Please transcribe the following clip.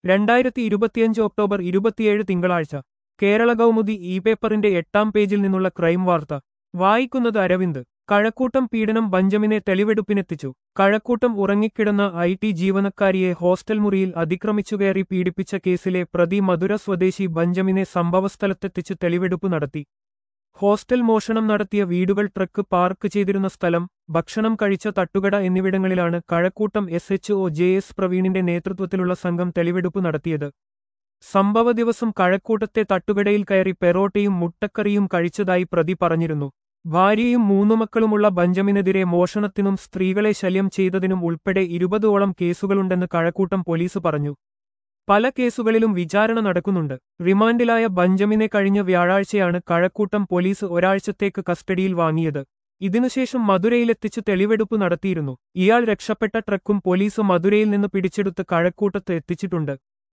രണ്ടായിരത്തി ഇരുപത്തിയഞ്ച് ഒക്ടോബർ ഇരുപത്തിയേഴ് തിങ്കളാഴ്ച കേരള കൗമുദി ഇ പേപ്പറിന്റെ എട്ടാം പേജിൽ നിന്നുള്ള ക്രൈം വാർത്ത വായിക്കുന്നത് അരവിന്ദ് കഴക്കൂട്ടം പീഡനം ബഞ്ചമിനെ തെളിവെടുപ്പിനെത്തിച്ചു കഴക്കൂട്ടം ഉറങ്ങിക്കിടന്ന ഐ ടി ജീവനക്കാരിയെ ഹോസ്റ്റൽ മുറിയിൽ അതിക്രമിച്ചുകയറി പീഡിപ്പിച്ച കേസിലെ പ്രതി മധുര സ്വദേശി ബഞ്ചമിനെ സംഭവസ്ഥലത്തെത്തിച്ച് തെളിവെടുപ്പ് നടത്തി ഹോസ്റ്റൽ മോഷണം നടത്തിയ വീടുകൾ ട്രക്ക് പാർക്ക് ചെയ്തിരുന്ന സ്ഥലം ഭക്ഷണം കഴിച്ച തട്ടുകട എന്നിവിടങ്ങളിലാണ് Kazhakoottam S H O J S പ്രവീണിന്റെ നേതൃത്വത്തിലുള്ള സംഘം തെളിവെടുപ്പ് നടത്തിയത് സംഭവ ദിവസം കഴക്കൂട്ടത്തെ തട്ടുകടയിൽ കയറി പെറോട്ടയും മുട്ടക്കറിയും കഴിച്ചതായി പ്രതി പറഞ്ഞിരുന്നു ഭാര്യയും മൂന്നു മക്കളുമുള്ള ബഞ്ചമിനെതിരെ മോഷണത്തിനും സ്ത്രീകളെ ശല്യം ചെയ്തതിനും ഉൾപ്പെടെ ഇരുപതോളം കേസുകളുണ്ടെന്ന് കഴക്കൂട്ടം പോലീസ് പറഞ്ഞു പല കേസുകളിലും വിചാരണ നടക്കുന്നുണ്ട് റിമാൻഡിലായ ബഞ്ചമിനെ കഴിഞ്ഞ വ്യാഴാഴ്ചയാണ് കഴക്കൂട്ടം പോലീസ് ഒരാഴ്ചത്തേക്ക് കസ്റ്റഡിയിൽ വാങ്ങിയത് ഇതിനുശേഷം മധുരയിലെത്തിച്ച് തെളിവെടുപ്പ് നടത്തിയിരുന്നു ഇയാൾ രക്ഷപ്പെട്ട ട്രക്കും പോലീസ് മധുരയിൽ നിന്ന് പിടിച്ചെടുത്ത് കഴക്കൂട്ടത്ത് എത്തിച്ചിട്ടുണ്ട്